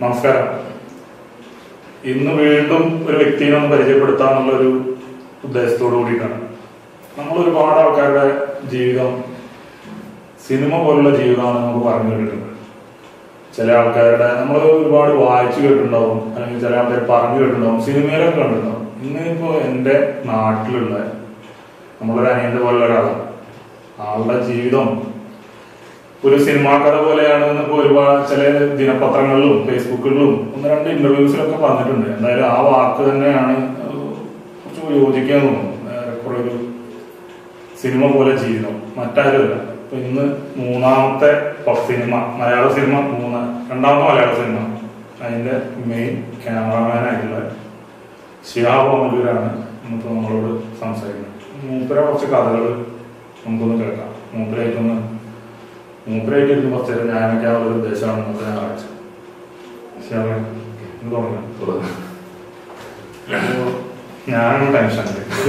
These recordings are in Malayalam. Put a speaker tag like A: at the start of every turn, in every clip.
A: നമസ്കാരം ഇന്ന് വീണ്ടും ഒരു വ്യക്തിയെ ഒന്ന് പരിചയപ്പെടുത്താന്നുള്ള ഒരു ഉദ്ദേശത്തോടു കൂടിയിട്ടാണ് നമ്മൾ ഒരുപാട് ആൾക്കാരുടെ ജീവിതം സിനിമ പോലുള്ള ജീവിതമാണ് നമുക്ക് പറഞ്ഞു കേട്ടിട്ടുണ്ട് ചില ആൾക്കാരുടെ നമ്മൾ ഒരുപാട് വായിച്ചു കേട്ടിട്ടുണ്ടാവും അല്ലെങ്കിൽ ചില ആൾക്കാർ പറഞ്ഞു കേട്ടിട്ടുണ്ടാവും സിനിമയിലൊക്കെ കണ്ടിട്ടുണ്ടാവും ഇന്നിപ്പോ എൻ്റെ നാട്ടിലുള്ള നമ്മളൊരു അനിയന്റെ പോലുള്ള ഒരാളാണ് ആളുടെ ജീവിതം ഒരു സിനിമാ കഥ പോലെയാണ് എന്നൊക്കെ ഒരുപാട് ചില ദിനപത്രങ്ങളിലും ഫേസ്ബുക്കുകളിലും ഒന്ന് രണ്ട് ഇന്റർവ്യൂസിലൊക്കെ പറഞ്ഞിട്ടുണ്ട് എന്തായാലും ആ വാക്ക് തന്നെയാണ് ഏഹ്, കുറച്ച് യോജിക്കാൻ തോന്നുന്നു ഏറെക്കുറെ ഒരു സിനിമ പോലെ ജീവിതം മറ്റാരുമല്ല ഇപ്പൊ ഇന്ന് മൂന്നാമത്തെ പ- സിനിമ മലയാള സിനിമ മൂന്ന് രണ്ടാമത്തെ മലയാള സിനിമ അതിന്റെ മെയിൻ ക്യാമറാമാൻ ആയിട്ടുള്ള ശിഹാബ് അമലൂരാണ് ഇന്നിപ്പോ നമ്മളോട് സംസാരിക്കുന്നത് മൂപ്പര കുറച്ച് കഥകൾ നമുക്കൊന്ന് കേൾക്കാം മൂപ്പരായിട്ടൊന്ന് മൂപ്പരായിട്ട് ഇരുന്ന് കുറച്ച് നേരം ഞാനൊക്കെ ആ ഒരു ഉദ്ദേശമാണ് നമുക്ക് ഞായറാഴ്ച ശിഹാബ് ഇത് തുടങ്ങാം അപ്പോ ഞാനൊന്ന് ടെൻഷൻ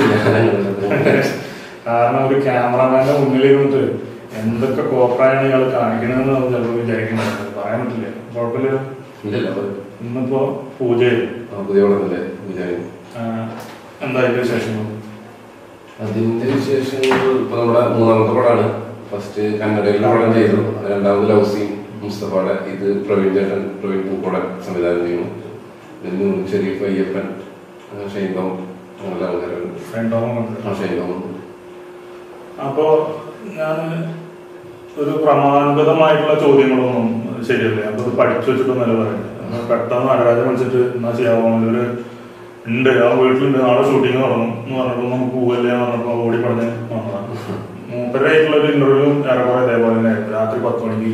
A: കാരണം ഒരു ക്യാമറമാന്റെ മുന്നിൽ ഇരുന്നിട്ട് എന്തൊക്കെ കോപ്രായാണ് ഇയാൾ കാണിക്കണമെന്ന് നമ്മൾ ചിലപ്പോൾ വിചാരിക്കുന്നുണ്ട് പറയാൻ പറ്റില്ല കുഴപ്പമില്ല
B: ഇല്ലല്ല
A: ഇന്നിപ്പോ പൂജയിൽ
B: പുതിയ പടമല്ലേ വിചാരി
A: എന്താ അതിന്റെ വിശേഷങ്ങൾ
B: അതിന്റെ വിശേഷങ്ങൾ ഇപ്പൊ നമ്മുടെ മൂന്നാമത്തെ പടമാണ് ഫസ്റ്റ് കന്നഡയിലെ പടം ചെയ്തു രണ്ടാമത് ലൗസി മുസ്തഫയുടെ ഇത് പ്രവീൺ ചേട്ടൻ പ്രവീൺ പൂക്കോടൻ സംവിധാനം ചെയ്യുന്നു ഇതിന് ഷെരീഫ് അയ്യപ്പൻ ആ, ഷൈൻ ടോം അങ്ങനെയുള്ള ആൾക്കാരുണ്ട് ആ ഷൈൻ ടോം ഉണ്ട്.
A: അപ്പോ ഞാൻ ഒരു ക്രമാനുഗതമായിട്ടുള്ള ചോദ്യങ്ങളൊന്നും ശരിയല്ല അപ്പൊ ഇത് പഠിച്ചു വെച്ചിട്ടൊന്നല്ല പറയുന്നത് അപ്പൊ പെട്ടെന്ന് നടരാജൻ വിളിച്ചിട്ട് എന്നാ ചെയ്യാമോ ഒരു ഉണ്ട് ആ വീട്ടിലുണ്ട് നാളെ ഷൂട്ടിങ് തുടങ്ങും എന്ന് പറഞ്ഞപ്പോ നമുക്ക് പോവല്ലേ എന്ന് പറഞ്ഞപ്പോ ഓടി പറഞ്ഞ് വന്നതാണ് മൂപ്പരായിട്ടുള്ള ഒരു ഇന്റർവ്യൂ ഏറെക്കുറെ ഇതേപോലെ തന്നെ ആയിരുന്നു രാത്രി പത്ത് മണിക്ക്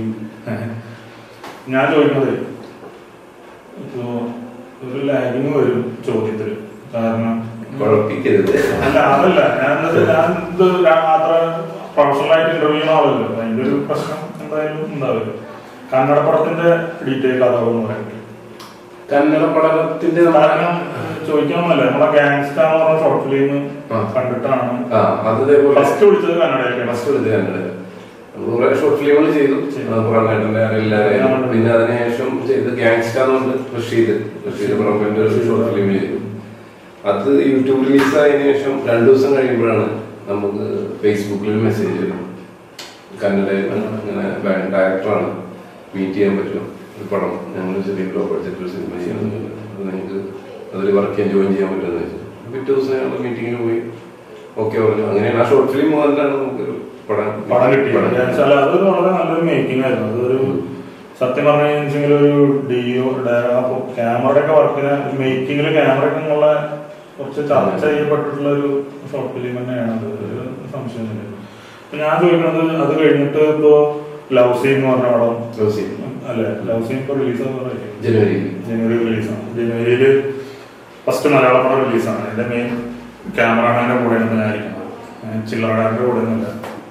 A: ഞാൻ ചോദിക്കുന്നത് ഇപ്പോ ഒരു ലാഗിങ് വരും ചോദ്യത്തില് കാരണം
B: കുഴപ്പിക്കരുത്
A: അല്ല അതല്ല ഞാൻ ഞാൻ ഇത് രാ- അത്ര പ്രൊഫഷണൽ ആയിട്ട് ഇന്റർവ്യൂ ആവല്ലോ അതിന്റെ ഒരു പ്രശ്നം എന്തായാലും ഉണ്ടാവില്ല കന്നഡ പടത്തിന്റെ ഡീറ്റെയിൽ കഥകളെന്ന് പറയുന്നത്
B: കന്നഡ പഠനത്തിന്റെ
A: കാരണം ചോദിക്കാമല്ല നമ്മളെ ഗാങ്സ്റ്റർ എന്ന് പറഞ്ഞ ഷോർട്ട് ഫിലിം
B: ആ.
A: കണ്ടിട്ടാണ്
B: ആ അത് ഇതേപോലെ
A: ഫസ്റ്റ് വിളിച്ചത് കന്നഡയിലേക്കാണ്
B: ഫസ്റ്റ് എടുത്ത് കണ്ടത് നമ്മൾ കുറെ ഷോർട്ട് ഫിലിമുകൾ ചെയ്തു
A: ചെയ്തു.
B: പുറമേട്ടന്റെ എല്ലാവരെയും പിന്നെ അതിനുശേഷം ചെയ്ത് ഗാങ്സ്റ്റർ എന്ന് പറഞ്ഞിട്ട് റഷീദ് റഷീദ് പുറമേന്റെ ഒരു ഷോർട്ട് ഫിലിം ചെയ്തു അത് യൂട്യൂബ് റിലീസ് ആയതിനു ശേഷം രണ്ടു ദിവസം കഴിയുമ്പോഴാണ് നമുക്ക് ഫേസ്ബുക്കിൽ ഒരു മെസ്സേജ് വരുന്നത് കന്നഡയിൽ ഇങ്ങനെ ഡയറക്ടറാണ് മീറ്റ് ചെയ്യാൻ പറ്റും ഒരു പടം ഞങ്ങൾ ചെറിയ ലോ ബഡ്ജറ്റ് ഒരു സിനിമ ചെയ്യുന്നുണ്ട് അത് നിങ്ങൾക്ക് അതിൽ വർക്ക് ചെയ്യാൻ ജോയിൻ ചെയ്യാൻ പറ്റുമെന്ന് വെച്ചു പിറ്റേ ദിവസം ഞങ്ങൾ മീറ്റിങ്ങിന് പോയി ഓക്കെ പറഞ്ഞു അങ്ങനെയാണ് ആ ഷോർട്ട് ഫിലിം മുതലാണ് നമുക്കൊരു പടം
A: പടം കിട്ടി
B: പടം കിട്ടി.
A: വെച്ചാൽ അതൊരു വളരെ നല്ലൊരു മേക്കിംഗ് ആയിരുന്നു അതൊരു സത്യം പറഞ്ഞു കഴിഞ്ഞാൽ ഒരു ഡിഒ ക്യാമറയുടെ ഒക്കെ വർക്കിന് മേക്കിങ്ങിൽ ക്യാമറയ്ക്ക് എന്നുള്ള കുറച്ച് ചർച്ച ചെയ്യപ്പെട്ടിട്ടുള്ള ഒരു ഷോർട്ട് ഫിലിം തന്നെയാണ് അത് ഒരു സംശയമൊന്നുമില്ല അപ്പൊ ഞാൻ ചോദിക്കുന്നത് അത് കഴിഞ്ഞിട്ട് ഇപ്പോ ലവ് സീൻ എന്ന് പറഞ്ഞ പടം
B: Love Scene.
A: അല്ലെ ലവ് സീൻ ഇപ്പൊ റിലീസ്
B: ജനുവരിയിൽ
A: ജനുവരി റിലീസാണ് ജനുവരിയിൽ ഫസ്റ്റ് മലയാള പടം റിലീസാണ് എന്റെ മെയിൻ ക്യാമറാമാന്റെ കൂടെയാണ് ഇപ്പൊ ഞാൻ ഇരിക്കുന്നത് ഞാൻ ചില്ലറക്കാരന്റെ കൂടെ ഒന്നുമില്ല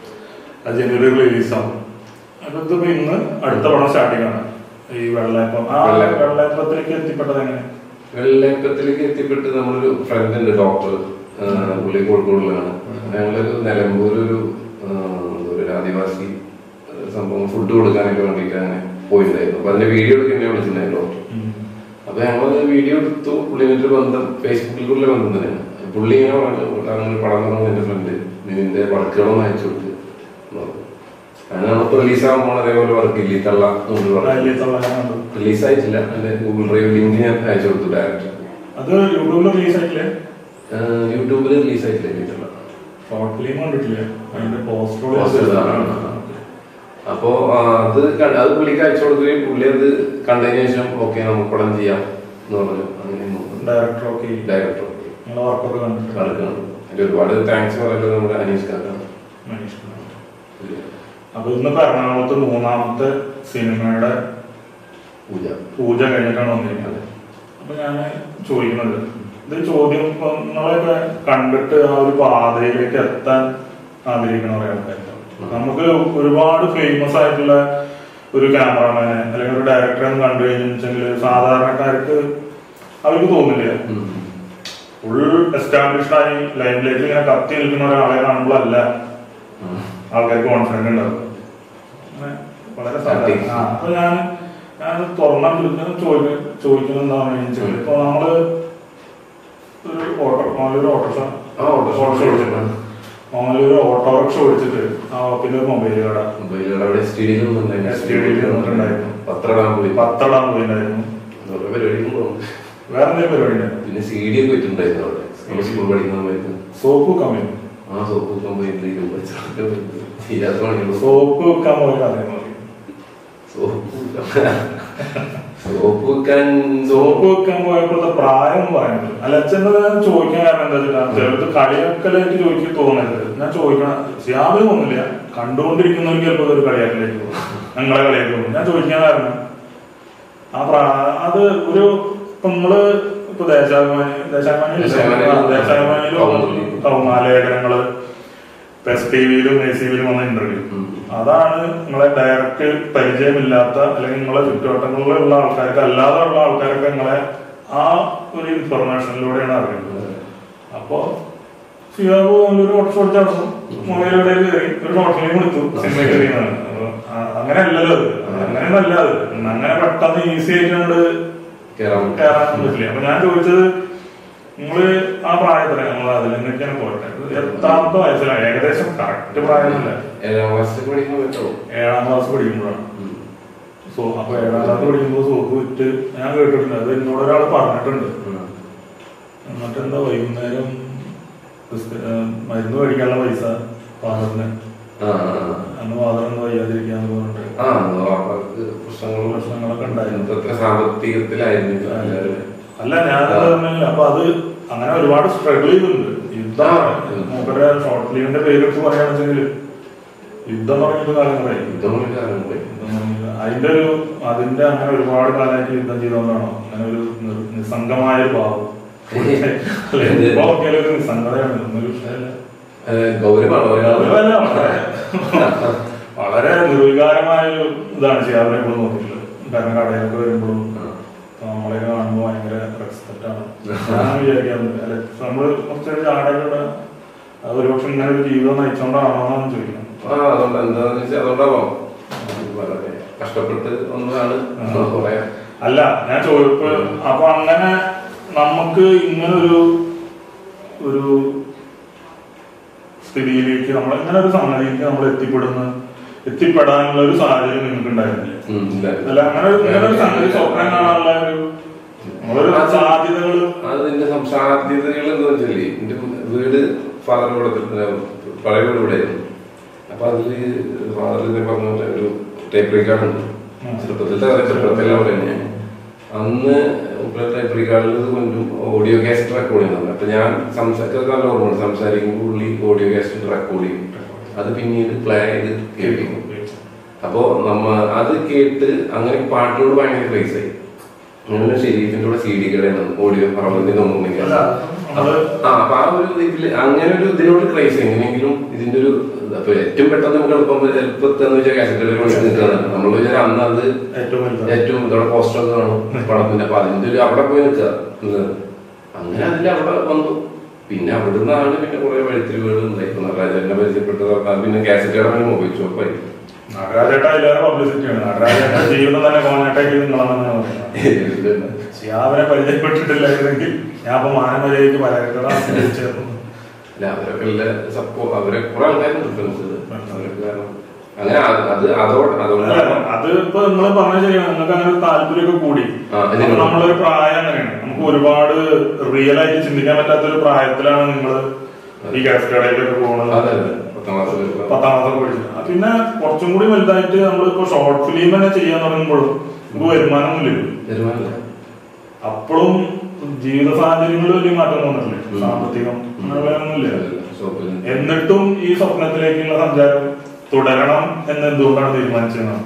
A: അത് ജനുവരി റിലീസാവും അപ്പൊ ഇതിപ്പോ ഇന്ന് അടുത്ത പടം സ്റ്റാർട്ടിംഗ് ആണ് ഈ വെള്ളയപ്പം ആ
B: വെള്ളയപ്പം.
A: വെള്ളയപ്പത്തിലേക്ക് എത്തിപ്പെട്ടത് എങ്ങനെ
B: വെള്ളയപ്പത്തിലേക്ക് എത്തിപ്പെട്ട് നമ്മളൊരു ഫ്രണ്ട് ഉണ്ട് ഡോക്ടർ ആ, പുള്ളി കോഴിക്കോടിലാണ് ഞങ്ങളൊരു നിലമ്പൂർ ഒരു ആ, ഒരു ആദിവാസി ആ, സംഭവം ഫുഡ് കൊടുക്കാനൊക്കെ വേണ്ടിയിട്ട് അങ്ങനെ പോയിട്ടുണ്ടായിരുന്നു അപ്പൊ അതിന്റെ വീഡിയോ എടുക്കാൻ എന്നെ വിളിച്ചിട്ടുണ്ടായിരുന്നു ഡോക്ടർ അപ്പൊ ഞങ്ങൾ വീഡിയോ എടുത്തു പുള്ളിയുടെ ഒരു ബന്ധം ഫേസ്ബുക്കിൽ ബന്ധം തന്നെയാണ് പുള്ളി ഇങ്ങനെ പറഞ്ഞു "ഇവിടെ അങ്ങനെ ഒരു പടം തുടങ്ങുന്ന എന്റെ ഫ്രണ്ട് നിന്റെ വർക്കുകളൊന്നും അയച്ചു കൊടുത്ത് എന്ന് പറഞ്ഞു. അങ്ങനെ നമുക്ക് റിലീസ് ആകുമ്പോൾ അതേപോലെ വർക്ക് ഇല്ല കള്ള എന്ന് പറഞ്ഞു
A: അതിലേക്കുള്ള ഞാൻ കണ്ടു.
B: റിലീസ് ആയിട്ടില്ല എന്റെ ഗൂഗിൾ ഡ്രൈവ് ലിങ്ക് ഞാൻ അയച്ചു കൊടുത്തു ഡയറക്റ്റ്
A: അത് യൂട്യൂബിൽ റിലീസ് ആയിട്ടില്ലേ
B: യൂട്യൂബിൽ റിലീസ് ആയിട്ടില്ല ഇതിട്ടുള്ള
A: ഷോർട്ട് ഫിലിം കണ്ടിട്ടില്ല അതിന്റെ പോസ്റ്റർ
B: Poster ഇതാണ്. അപ്പോ ആ, അത് കണ്ട- അത് പുള്ളിക്ക് അയച്ചു കൊടുക്കുകയും പുള്ളി അത് കണ്ടതിന് ശേഷം ഓക്കെ നമുക്ക് പടം ചെയ്യാം എന്ന് പറഞ്ഞു അങ്ങനെ
A: ഡയറക്ടർ ഒക്കെ
B: ഡയറക്ടർ
A: നിങ്ങളെ വർക്കൊക്കെ കണ്ടിട്ടുണ്ട്
B: വർക്കാണ് അതിന്റെ ഒരുപാട് താങ്ക്സ് പറയുന്നത് നമ്മുടെ അനീഷ് കാക്കാണ്
A: മനീഷ് കുമാർ. അപ്പൊ ഇന്നിപ്പോ എറണാകുളത്ത് മൂന്നാമത്തെ സിനിമയുടെ
B: പൂജ
A: പൂജ കഴിഞ്ഞിട്ടാണ് വന്നിരിക്കുന്നത് അപ്പൊ ഞാൻ ചോദിക്കുന്നത് ഇത് ചോദ്യം ഇപ്പൊ നിങ്ങളെയൊക്കെ കണ്ടിട്ട് ആ ഒരു പാതയിലേക്ക് എത്താൻ ആഗ്രഹിക്കണ കുറെ ആൾക്കാരുണ്ട് നമുക്ക് ഒരുപാട് ഫേമസ് ആയിട്ടുള്ള ഒരു ക്യാമറമാനെ അല്ലെങ്കിൽ ഒരു ഡയറക്ടറെ ഒന്ന് കണ്ടു കഴിഞ്ഞെങ്കിൽ സാധാരണക്കാർക്ക് അവർക്ക് തോന്നില്ല
B: ഉം.
A: ഫുൾ എസ്റ്റാബ്ലിഷ്ഡ് ആയി ലൈനിലേക്ക് ഇങ്ങനെ കത്തി നിൽക്കുന്ന ഒരാളെ കാണുമ്പോഴല്ല
B: ഉം.
A: ആൾക്കാർക്ക് കോൺഫിഡന്റ് ഉണ്ടാവും അങ്ങനെ വളരെ സാധാരണ
B: Starting.
A: ആ, അപ്പൊ ഞാൻ ഞാൻ തുറന്നു ചോദിക്കും ചോദിക്കുന്നത് എന്താണെന്ന് വെച്ചാൽ ഇപ്പൊ നമ്മള് ഒരു ഓട്ടോ ഒരു ഓട്ടോറിക്ഷ
B: ആ, ഓട്ടോറിക്ഷ
A: ഓട്ടോറിക്ഷ ഓടിച്ചിട്ടുണ്ട് നമ്മളൊരു ഓട്ടോറിക്ഷ ഓടിച്ചിട്ട് ആ പിന്നെ ഒരു മൊബൈൽ കട
B: മൊബൈലുകൾ അവിടെ സ്റ്റേഡിയം
A: സ്റ്റേഡിയത്തിൽ നിന്നിട്ടുണ്ടായിരുന്നു.
B: പത്രടാൻ പോയി
A: പത്തടാൻ പോയിട്ടുണ്ടായിരുന്നു
B: ഓരോ പരിപാടിക്കും പോകും
A: വേറെ എന്തെങ്കിലും പരിപാടി ഉണ്ടായിരുന്നു
B: പിന്നെ സി ഡി ഒക്കെ വെച്ചിട്ടുണ്ടായിരുന്നു അവിടെ നമ്മൾ സ്കൂൾ പഠിക്കുന്ന സമയത്ത്
A: സോപ്പ് കമ്മി
B: ആ സോപ്പ് വെക്കാൻ പോയിട്ട് ഇരുമ്പ് ചെയ്യാത്ത പണിയുള്ളൂ
A: സോപ്പ് വെക്കാൻ പോയ കഥയെന്ന് പറയും
B: സോപ്പ് സോപ്പ് വെക്കാൻ
A: സോപ്പ് വെക്കാൻ പോയപ്പോഴത്തെ പ്രായം എന്ന് പറയുന്നത് അല്ല അച്ഛൻ്റെ ഞാൻ ചോദിക്കാൻ കാരണം എന്താ വെച്ചാൽ ചിലത് കളിയാക്കലായിട്ട് ചോദിക്കാൻ തോന്നരുത് ഞാൻ ചോദിക്കണം ശ്യാമിന് തോന്നില്ല കണ്ടുകൊണ്ടിരിക്കുന്നവർക്ക് ചിലപ്പോൾ ഒരു കളിയാക്കലായിട്ട് തോന്നും ഞങ്ങളെ കളിയാക്കി തോന്നും ഞാൻ ചോദിക്കാൻ കാരണം ആ പ്രാ അത് ഒരു ഇപ്പൊ നമ്മള് ഇപ്പൊ ദേശാഭിമാനി ദേശാഭിമാനി
B: ദേശാഭിമാനിയിൽ
A: ദേശാഭിമാനിയിലും കൗമാലേഖനങ്ങള് എസ് ടി വിയിലും എ സി വിയിലും വന്ന ഇന്റർവ്യൂ
B: ഉം.
A: അതാണ് നിങ്ങളെ ഡയറക്റ്റ് പരിചയമില്ലാത്ത അല്ലെങ്കിൽ നിങ്ങളെ ചുറ്റുവട്ടങ്ങളിലുള്ള ആൾക്കാർക്ക് അല്ലാതെ ഉള്ള ആൾക്കാരൊക്കെ നിങ്ങളെ ആ ഒരു ഇൻഫർമേഷനിലൂടെയാണ് അറിയുന്നത് അപ്പോ സിയാബ് ഒരു ഓട്ടോ ഷോട്ട് നടന്നു മൊബൈലിലൂടെ കയറി ഒരു ഷോർട്ട് ഫിലിം എടുത്തു സിനിമ കയറിയാണ് അങ്ങനെ അല്ലല്ലോ അത് അങ്ങനെയൊന്നല്ല അത് അങ്ങനെ പെട്ടെന്ന് ഈസി ആയിട്ട് കണ്ട്
B: കേറാൻ
A: കയറാൻ പറ്റില്ല അപ്പൊ ഞാൻ ചോദിച്ചത് നിങ്ങള് ആ പ്രായത്തില നമ്മൾ അതിലെന്നൊക്കെയാണ് പോട്ടെ എത്രാമത്തെ വയസ്സിലാണ് ഏകദേശം കറക്റ്റ് പ്രായമല്ല
B: ഏഴാം ക്ലാസ്സിൽ പഠിക്കുമ്പോൾ പറ്റോ
A: ഏഴാം ക്ലാസ് പഠിക്കുമ്പോഴാണ് സോ അപ്പൊ ഏഴാം ക്ലാസ് പഠിക്കുമ്പോൾ സോപ്പ് വിറ്റ് ഞാൻ കേട്ടിട്ടുണ്ട് അത് എന്നോട് ഒരാൾ പറഞ്ഞിട്ടുണ്ട് എന്നിട്ട് എന്താ വൈകുന്നേരം ബിസ്ക- ഏഹ് മരുന്ന് മേടിക്കാനുള്ള പൈസ ഫാദറിന്
B: ആ
A: അന്ന് ഫാദർ ഒന്ന് വയ്യാതിരിക്കാന്ന് പറഞ്ഞിട്ട്
B: ആ അവർക്ക് പ്രശ്നങ്ങളും
A: പ്രശ്നങ്ങളൊക്കെ ഉണ്ടായിരുന്നു
B: അത്ര സാമ്പത്തികത്തിലായിരുന്നു എല്ലാവരും
A: അല്ല ഞാൻ പറഞ്ഞില്ല അപ്പൊ അത് അങ്ങനെ ഒരുപാട് സ്ട്രഗിൾ ചെയ്തിട്ടുണ്ട് യുദ്ധമാണ് മൂപ്പരുടെ ഷോർട്ട് ഫിലിമിന്റെ പേര് വെച്ച് പറയുകയാണെന്ന് വെച്ചെങ്കിൽ യുദ്ധം തുടങ്ങിയിട്ട് കാലങ്ങളായി
B: യുദ്ധം കൊണ്ട് കാരണം പോയി
A: യുദ്ധം തുടങ്ങിയിട്ട് അതിന്റെ ഒരു അതിന്റെ അങ്ങനെ ഒരുപാട് കാലമായിട്ട് യുദ്ധം ചെയ്തുകൊണ്ടാണോ അങ്ങനെ ഒരു നിർ- നിസ്സംഗമായ ഒരു ഭാവം അല്ലെ ഇപ്പൊ നോക്കിയാലും ഒരു നിസ്സംഗതയാണ് ഒന്നൊരു വിഷയമല്ല
B: ഏഹ് ഗൗരവമാണ് ഒരാൾ
A: അതുമല്ല, വളരെ- വളരെ നിർവികാരമായ ഒരു ഇതാണ് ചെയ്യാറിനെ ഇപ്പോൾ നോക്കിയിട്ടുള്ളത് കാരണം കടയിലൊക്കെ വരുമ്പോഴും നമ്മളെ കാണുമ്പോൾ ഭയങ്കര റെസ്പെക്റ്റ് ആണ് ഞാൻ വിചാരിക്കാറുണ്ട് അല്ലെ നമ്മള് കുറച്ച് ആടകളുടെ അത് ഒരുപക്ഷെ ഇങ്ങനെ ഒരു ജീവിതം നയിച്ചോണ്ടാണോ എന്ന് ചോദിക്കണം
B: ആ അതുകൊണ്ട് എന്താന്ന് വെച്ചാൽ അതുകൊണ്ടാവാം വളരെ കഷ്ടപ്പെട്ട് ഒന്നതാണ് പറയാം
A: അല്ല ഞാൻ ചോദിപ്പോ അപ്പൊ അങ്ങനെ നമുക്ക് ഇങ്ങനൊരു ഒരു സ്ഥിതിയിലേക്ക് നമ്മൾ ഇങ്ങനെ ഒരു സംഗതിക്ക് നമ്മൾ എത്തിപ്പെടുന്ന എത്തിപ്പെടാനുള്ള ഒരു സാഹചര്യം നിങ്ങൾക്ക് ഉണ്ടായിരുന്നില്ല
B: ഉം, ഇല്ല.
A: അല്ല അങ്ങനെ ഒരു- ഇങ്ങനെ ഒരു സംഗതി സ്വപ്നം കാണാനുള്ള ഒരു നമ്മളൊരു സാധ്യതകൾ
B: അതിന്റെ സം- സാധ്യതകൾ എന്താ വെച്ചാല് എന്റെ വീട് ഫാദർ കൊടുത്തിട്ട് പഴയ വീട് ഇവിടെയായിരുന്നു അപ്പൊ അതില് ഫാദർ ഇതേ പറഞ്ഞ പോലെ ഒരു ടേപ്പ് റെക്കോർഡ് ഉണ്ട്
A: ഉം.
B: ചെറുപ്പത്തിലത്തെ കഥ ചെറുപ്പത്തിലെ അവിടെ തന്നെയാണ് അന്ന് ടൈപ്പ് റെക്കോർഡിൽ കൊണ്ടും ഓഡിയോ കാസറ്റ് റെക്കോർഡ് ചെയ്യുന്നത് അപ്പൊ ഞാൻ സംസാരിക്കുന്നത് നല്ല ഓർമ്മയുണ്ട് സംസാരിക്കുമ്പോൾ ഉള്ളി ഓഡിയോ കാസറ്റ് റെക്കോർഡ് ചെയ്യും അത് പിന്നീട് പ്ലേ ചെയ്ത് കേൾപ്പിക്കും അപ്പോ നമ്മ അത് കേട്ട് അങ്ങനെ പാട്ടിനോട് ഭയങ്കര ക്രൈസ് ആയി അങ്ങനെ ഷെരീഫിന്റെ കൂടെ സി ഡി കടയാണ് ഓഡിയോ പറമ്പത്തിന്റെ ഒന്നും
A: അല്ല നമ്മള്
B: ആ അപ്പൊ ആ ഒരു ഇതില് അങ്ങനെ ഒരു ഇതിനോട് ക്രൈസ് എങ്ങനെയെങ്കിലും ഇതിന്റെ ഒരു അപ്പൊ ഏറ്റവും പെട്ടെന്ന് നമുക്ക് എളുപ്പം എളുപ്പത്തെന്ന് വെച്ചാൽ കാസറ്റുകളിൽ കൊണ്ട് നിൽക്കുന്നതാണ് നമ്മൾ വിചാരം അന്ന് അത്
A: ഏറ്റവും വലുത്
B: ഏറ്റവും ഇതോടെ പോസ്റ്റർ കാണും പടത്തിന്റെ അപ്പൊ അതിന്റെ ഒരു അവിടെ പോയി നിൽക്കുക എന്നത്. അങ്ങനെ അതിൽ അവിടെ വന്നു പിന്നെ അവിടെ നിന്നാണ് പിന്നെ കുറെ വഴിത്തിരിവുകൾ ഉണ്ടായിരുന്നു നടരാജനെ പരിചയപ്പെട്ടത് അത് പിന്നെ കാസറ്റുകളുടെ മൊബൈൽ ഷോപ്പായി
A: നടരാജേട്ട അതിലേറെ പബ്ലിസിറ്റിയാണ് നടരാജേട്ട ജീവിതം തന്നെ കോഞ്ഞാട്ടേക്ക് നിങ്ങളാണെന്നാണ് പറയുന്നത് ശ്യാമിനെ പരിചയപ്പെട്ടിട്ടില്ലായിരുന്നെങ്കിൽ ഞാൻ അപ്പൊ മാനമര്യാദയ്ക്ക് പരാജയപ്പെടാൻ ചേർന്നു
B: അല്ല അവരൊക്കെ ഉള്ള സപ്പോ അവരെ കുറെ ആൾക്കാരുണ്ട് ഫ്രണ്ട്സ് അവരൊക്കെ കാരണം അങ്ങനെ അത് അത് അതോടെ അതുകൊണ്ടാണ്
A: അത് ഇപ്പൊ നിങ്ങൾ പറഞ്ഞ ശരിയാണ് നിങ്ങൾക്ക് അങ്ങനെ ഒരു താല്പര്യമൊക്കെ കൂടി
B: ആ, ഇതിന്
A: അപ്പൊ നമ്മളൊരു പ്രായം അങ്ങനെയാണ് നമുക്ക് ഒരുപാട് റിയൽ ആയിട്ട് ചിന്തിക്കാൻ പറ്റാത്ത ഒരു പ്രായത്തിലാണ് നിങ്ങൾ ഈ ഗ്യാസ് കടയിലൊക്കെ പോകുന്നത്
B: അതെ അതെ പത്താം ക്ലാസ്സിൽ
A: പത്താം ക്ലാസ് പഠിച്ചത് പിന്നെ കുറച്ചും കൂടി വലുതായിട്ട് നമ്മളിപ്പോ ഷോർട്ട് ഫിലിം തന്നെ ചെയ്യാൻ തുടങ്ങുമ്പോഴും നമുക്ക് വരുമാനമൊന്നുമില്ല
B: തീരുമാനമില്ല
A: അപ്പോഴും ജീവിത സാഹചര്യങ്ങളിൽ വലിയ മാറ്റം വന്നിട്ടില്ലേ
B: ഉം.
A: സാമ്പത്തികം അങ്ങനെയുള്ളതൊന്നുമില്ല
B: ഷോപ്പിൽ
A: എന്നിട്ടും ഈ സ്വപ്നത്തിലേക്കുള്ള സഞ്ചാരം തുടരണം എന്ന് എന്തുകൊണ്ടാണ് തീരുമാനിച്ചതെന്നാണ്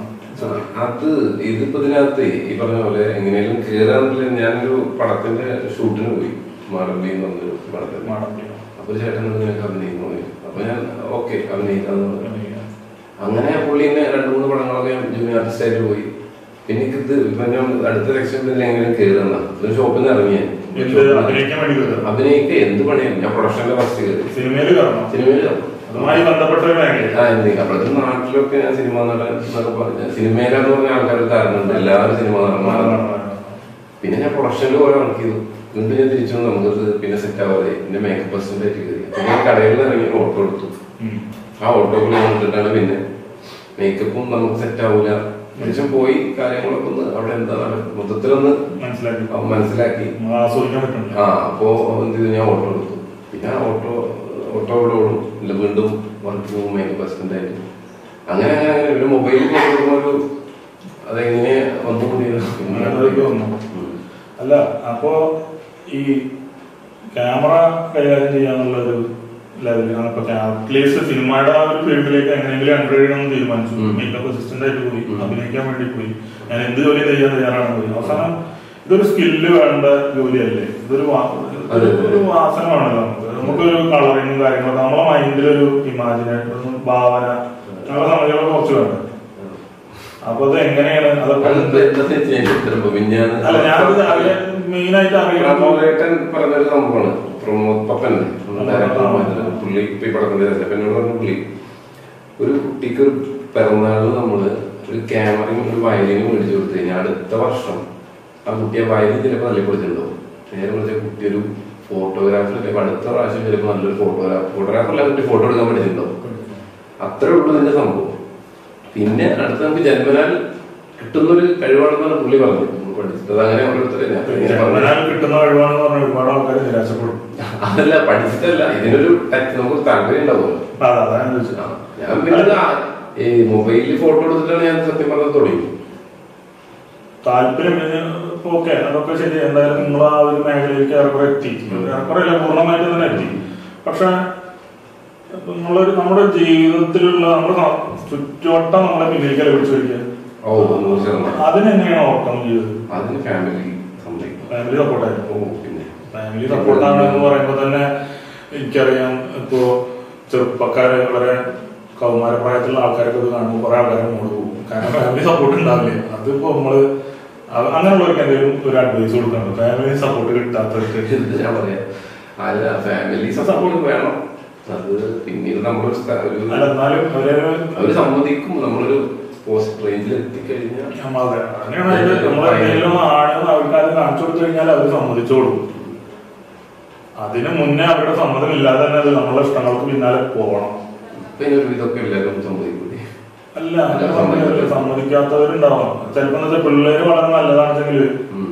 B: അത് ഇതിപ്പോ ഇതിനകത്ത് ഈ പറഞ്ഞ പോലെ എങ്ങനെയും കേറാന്നില്ല ഞാനൊരു പടത്തിന്റെ ഷൂട്ടിന് പോയി മാറമ്പി എന്ന് പറഞ്ഞൊരു പടത്തിന്
A: മാടമ്പിക.
B: അപ്പൊ ഒരു ചേട്ടൻ വന്ന് നിനക്ക് അഭിനയിക്കുന്നു എന്ന് ചോദിച്ചു. അപ്പൊ ഞാൻ ഓക്കെ അഭിനയിക്കാന്ന് പറഞ്ഞു അങ്ങനെ പുള്ളി എന്നെ രണ്ട് മൂന്ന് പടങ്ങളൊക്കെ ജൂനിയർ ആർട്ടിസ്റ്റ് ആയിട്ട് പോയി പിന്നെ എനിക്ക് ഇത് ഇപ്പൊ ഞാൻ അടുത്ത സെക്ഷനിൽ എങ്ങനെയും കയറുന്ന ഒരു ഷോപ്പിൽ നിന്ന് ഇറങ്ങിയ
A: എന്ത് അഭിനയിക്കാൻ വേണ്ടി കയറുക?
B: അഭിനയിക്ക എന്ത് പണിയാണ് ഞാൻ പ്രൊഡക്ഷന്റെ ഫസ്റ്റ് കയറി
A: സിനിമയിൽ കയറണം
B: സിനിമയിൽ കയറും.
A: അതുമായി ബന്ധപ്പെട്ട ഒരു മേഖല
B: ആ എന്തെങ്കിലും അപ്പോഴത്തെ നാട്ടിലൊക്കെ ഞാൻ സിനിമ നടൻ എന്നൊക്കെ പറഞ്ഞ സിനിമയിലെന്ന് പറഞ്ഞ ആൾക്കാർ കാരണമുണ്ട് എല്ലാവരും സിനിമ നടന്മാരാണ് പിന്നെ ഞാൻ പ്രൊഡക്ഷനിൽ കുറെ വർക്ക് ചെയ്തു വീണ്ടും ഞാൻ തിരിച്ചു വന്നു നമുക്കത് പിന്നെ സെറ്റ് ആവാതെ പിന്നെ മേക്കപ്പ് പെർസെന്റ് ആയിട്ട് കയറി പിന്നെ ഞാൻ കടയിൽ നിന്ന് ഇറങ്ങി ഒരു ഓട്ടോ എടുത്തു
A: ഉം.
B: ആ ഓട്ടോയിൽ കൊണ്ടിട്ടാണ് പിന്നെ മേക്കപ്പും നമുക്ക് സെറ്റ് ആവൂല മനുഷ്യൻ പോയി കാര്യങ്ങളൊക്കെ ഒന്ന് അവിടെ എന്താ നടക്കുന്നത് മൊത്തത്തിലൊന്ന്
A: മനസ്സിലാക്കി
B: അവൻ മനസ്സിലാക്കി
A: നമ്മൾ ആസ്വദിക്കാൻ പറ്റുന്നില്ല
B: ആ അപ്പോ എന്ത് ചെയ്തു ഞാൻ ഓട്ടോ എടുത്തു പിന്നെ ആ ഓട്ടോ ഓട്ടോ ഇവിടെ ഓടും ഇല്ല വീണ്ടും വർക്ക് പോകും മേക്കപ്പ് അസിസ്റ്റന്റ് ആയിട്ട് അങ്ങനെ അങ്ങനെ അങ്ങനെ ഒരു മൊബൈലിൽ കൊടുക്കുന്ന ഒരു അതെങ്ങനെ വന്നു
A: അങ്ങനത്തേക്ക് വന്നു. അല്ല അപ്പോ ഈ ക്യാമറ കൈകാര്യം ചെയ്യാന്നുള്ളൊരു ലെവലിലാണ് ഇപ്പൊ അറ്റ്ലീസ്റ്റ് സിനിമയുടെ ആ ഒരു ഫീൽഡിലേക്ക് എങ്ങനെയെങ്കിലും എൻട്രി ചെയ്യണമെന്ന് തീരുമാനിച്ചു
B: ഉം.
A: മേക്കപ്പ് അസിസ്റ്റന്റ് ആയിട്ട് പോയി
B: ഉം.
A: അഭിനയിക്കാൻ വേണ്ടി പോയി ഞാൻ എന്ത് ജോലി ചെയ്യാൻ തയ്യാറാണ് പോയി അവസാനം ഇതൊരു സ്കില്ല് വേണ്ട ജോലിയല്ലേ ഇതൊരു വാ-
B: അതെ.
A: ഒരു വാസന വേണമല്ലോ നമുക്ക് നമുക്കൊരു കളറിങ്ങും കാര്യങ്ങളൊക്കെ നമ്മളെ മൈൻഡിലൊരു ഇമാജിനേഷൻ ഭാവന അങ്ങനെയുള്ള സംഗതികളൊക്കെ കുറച്ച് വേണ്ട അപ്പൊ അത് എങ്ങനെയാണ് അതൊക്കെ അല്ല ഞാനത് മെയിൻ ആയിട്ട് അറിയാം
B: പ്രമോദേട്ടൻ പറഞ്ഞൊരു സംഭവമാണ് പ്രമോദ് പപ്പൻ ഡയറക്ടർ പുള്ളി ഇപ്പൊ ഈ പടത്തിന്റെ എന്നോട് പറഞ്ഞ പുള്ളി ഒരു കുട്ടിക്ക് ഒരു പിറന്നാളിന് നമ്മള് ഒരു ക്യാമറയും ഒരു വയലിനും മേടിച്ചു കൊടുത്തു കഴിഞ്ഞാൽ അടുത്ത വർഷം ആ കുട്ടിയെ വയലിൻ ചിലപ്പോൾ തല്ലിപ്പൊളിച്ചിട്ടുണ്ടാവും നേരെ മറിച്ച് കുട്ടി ഒരു ഫോട്ടോഗ്രാഫർ ചിലപ്പോൾ അടുത്ത പ്രാവശ്യം ചിലപ്പോൾ നല്ലൊരു ഫോട്ടോഗ്രാഫർ ഫോട്ടോഗ്രാഫറല്ല കുട്ടി ഫോട്ടോ എടുക്കാൻ പഠിച്ചിട്ടുണ്ടാവും അത്രേ ഉള്ളൂ ഇതിന്റെ സംഭവം പിന്നെ അടുത്ത നമുക്ക് ജന്മനാൽ കിട്ടുന്നൊരു കഴിവാണെന്നാണ് പുള്ളി പറഞ്ഞത് നമ്മൾ പഠിച്ചത് അത് അങ്ങനെ ഓരോരുത്തരെ ഞാൻ ഇങ്ങനെ പറഞ്ഞു.
A: ജന്മനാൽ കിട്ടുന്ന കഴിവാണെന്ന് പറഞ്ഞ ഒരുപാട് ആൾക്കാർ നിരാശപ്പെടും
B: അതല്ല പഠിച്ചിട്ടല്ല ഇതിനൊരു ടച്ച് നമുക്ക് താല്പര്യം ഉണ്ടാവുമല്ലോ
A: അതെ അതാണ് ചോദിച്ചത്
B: ആ, ഞാൻ പിന്നെ ഇത് ആ- ഈ മൊബൈലിൽ ഫോട്ടോ എടുത്തിട്ടാണ് ഞാൻ സത്യം പറഞ്ഞത് തുടങ്ങി
A: താല്പര്യം ഓക്കെ അതൊക്കെ ശരി എന്തായാലും നിങ്ങൾ ആ ഒരു മേഖലയിലേക്ക് ഏറെക്കുറെ എത്തി ഏറെക്കുറെ അല്ല പൂർണ്ണമായിട്ട് തന്നെ എത്തി പക്ഷെ നമ്മളൊരു നമ്മുടെ ജീവിതത്തിലുള്ള നമ്മുടെ സ- ചുറ്റുവട്ടം നമ്മളെ പിന്നിലേക്കല്ല പിടിച്ചു വയ്ക്കുക
B: ഓ നൂറ് ശതമാനം
A: അതിനെങ്ങനെയാണ് ഓർക്കം ചെയ്തത്
B: അതിന് ഫാമിലി സമ്മതിക്കും
A: ഫാമിലി സപ്പോർട്ടായിരുന്നു
B: ഓ പിന്നെ
A: ഫാമിലി സപ്പോർട്ടാണ് എന്ന് പറയുമ്പോൾ തന്നെ എനിക്കറിയാം ഇപ്പോ ചെറുപ്പക്കാരെ വളരെ കൗമാരപ്രായത്തിലുള്ള ആൾക്കാരൊക്കെ ഇത് കാണുമ്പോൾ കുറെ ആൾക്കാരെ മോള് പോകും കാരണം ഫാമിലി സപ്പോർട്ട് ഉണ്ടാവില്ലേ അതിപ്പോ നമ്മള് അ- അങ്ങനെയുള്ളവർക്ക് എന്തെങ്കിലും ഒരു അഡ്വൈസ് കൊടുക്കണം ഫാമിലി സപ്പോർട്ട് കിട്ടാത്തവർക്ക്
B: എന്ത് ഞാൻ പറയാ അല്ല ഫാമിലി സപ്പോർട്ട് വേണം അത് പിന്നീട് നമ്മളൊരു സ്ഥ- ഒരു
A: അല്ല എന്നാലും അവരൊരു
B: അവര് സമ്മതിക്കും നമ്മളൊരു പോസ്റ്റ് റേഞ്ചിൽ എത്തിക്കഴിഞ്ഞാൽ
A: അതെ അങ്ങനെയാണ് അതില് നമ്മളെന്തെങ്കിലും ആണെന്ന് ആൾക്കാർ കാണിച്ചു കൊടുത്തു കഴിഞ്ഞാൽ അവർ സമ്മതിച്ചോളൂ അതിന് മുന്നേ അവരുടെ സമ്മതം ഇല്ലാതെ തന്നെ അത് നമ്മളെ ഇഷ്ടങ്ങൾക്ക് പിന്നാലെ പോകണം
B: പിന്നെ ഒരു ഇതൊക്കെ എല്ലാവരും സമ്മതിക്കൂലേ
A: അല്ല അങ്ങനെ സമ്മതിക്കില്ല. സമ്മതിക്കാത്തവരുണ്ടാവും ചിലപ്പോ എന്താ വെച്ചാൽ പിള്ളേര് വളരെ നല്ലതാണെന്നെങ്കിൽ
B: ഉം.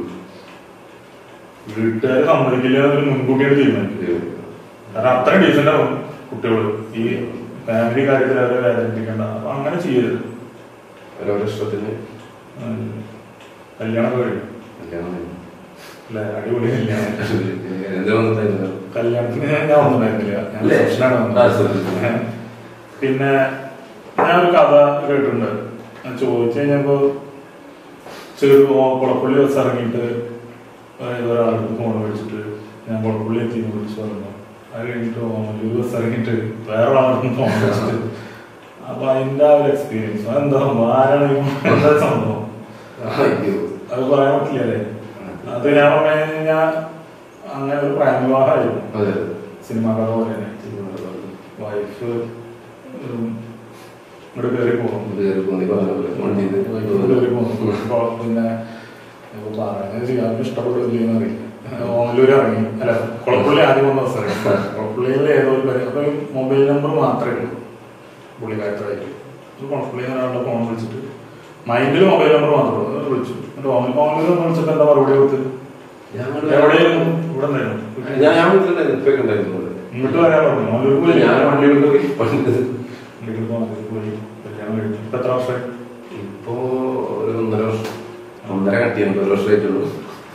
A: വീട്ടുകാർ സമ്മതിക്കില്ല എന്നൊരു മുൻകൂട്ടിയാണ് തീരുമാനിക്കും കാരണം അത്രയും ഡീസന്റ് ആവും കുട്ടികൾ ഈ ഫാമിലി കാര്യത്തിൽ അവരെ വേദനിപ്പിക്കേണ്ട അപ്പൊ അങ്ങനെ ചെയ്യരുത്
B: ഓരോരോ ഇഷ്ടത്തിന്
A: ഉം. കല്യാണം കഴിയും
B: കല്യാണം കഴിഞ്ഞു.
A: അല്ലെ അടിപൊളി കല്യാണം
B: എന്ത് വന്നിട്ടായിരുന്നു
A: കല്യാണത്തിന് ഞാൻ ഒന്നുണ്ടായിരുന്നില്ല ഞാൻ
B: അല്ലേ?
A: റിസപ്ഷനാണ്
B: ആ,
A: വന്നത്.
B: റിസപ്ഷൻ.
A: പിന്നെ ഞാനൊരു കഥ കേട്ടിട്ടുണ്ട് ഞാൻ ചോദിച്ചു കഴിഞ്ഞപ്പോ ചെറു കുളപ്പള്ളി ബസ് ഇറങ്ങിയിട്ട് അതായത് ഒരാൾക്ക് ഫോൺ വിളിച്ചിട്ട് ഞാൻ കുളപ്പള്ളി എത്തി എന്ന് വിളിച്ചു പറഞ്ഞു അത് കഴിഞ്ഞിട്ട് ഓമല്ലൂർ ബസ് ഇറങ്ങിയിട്ട് വേറെ ഒരാൾക്ക് ഫോൺ വിളിച്ചിട്ട് അപ്പൊ അതിന്റെ ആ ഒരു എക്സ്പീരിയൻസ് അതെന്താ സംഭവം ആരാണ് ഈ എന്താ സംഭവം
B: അയ്യോ
A: അത് പറയാൻ പറ്റില്ലല്ലേ അത് ഞാൻ പറഞ്ഞു കഴിഞ്ഞാൽ അങ്ങനെ ഒരു പ്രേമവിവാഹമായിരുന്നു
B: അതെ
A: സിനിമ കഥ പോലെ തന്നെ വൈഫ് ഇവിടെ കയറി പോകും
B: ഇത് കയറി പോന്നി പറഞ്ഞ പോലെ വണ്ടി ഇത്
A: കയറി പോകും അപ്പൊ പിന്നെ ഇപ്പൊ പറയുന്നത് ചെയ്യാൻ ഇഷ്ടപ്പെടില്ലെന്ന് അറിയില്ല ഓമല്ലൂര് ഇറങ്ങി അല്ല കുളപ്പള്ളി ആദ്യം വന്ന ദിവസം ഇറങ്ങി കുളപ്പള്ളിയിൽ ഏതോ ഒരു പരി- അപ്പൊ മൊബൈൽ നമ്പർ മാത്രമേ ഉള്ളൂ പുള്ളിക്കാരത്തായിട്ട് കുളപ്പള്ളിയിൽ നിന്ന് ഒരാളുടെ ഫോൺ വിളിച്ചിട്ട് മൈൻഡിൽ മൊബൈൽ നമ്പർ മാത്രമേ ഉള്ളൂ അത് വിളിച്ചു എന്നിട്ട് ഓമ- ഓമല്ലൂർ വിളിച്ചിട്ട് എന്താ മറുപടി കൊടുത്ത്
B: ഞങ്ങള്
A: എവിടെയായിരുന്നു ഇവിടെ നിന്നായിരുന്നു
B: ഞാൻ ഞാൻ വീട്ടിലുണ്ടായിരുന്നു ഇപ്പൊക്കെ ഉണ്ടായിരുന്നു ഇവിടെ.
A: ഇങ്ങോട്ട് വരാൻ പറഞ്ഞു ഓമല്ലൂർ പോയി
B: ഞാൻ വണ്ടി എടുത്ത് പോയി പണ്ട്
A: വീട്ടിൽ പോകാൻ പോയി കല്യാണം കഴിഞ്ഞു ഇപ്പൊ എത്ര വർഷമായി
B: ഇപ്പോ ഒരു ഒന്നര വർഷം ഒന്നര കട്ടിയാണ് ഒരു വർഷമായിട്ടുള്ളൂ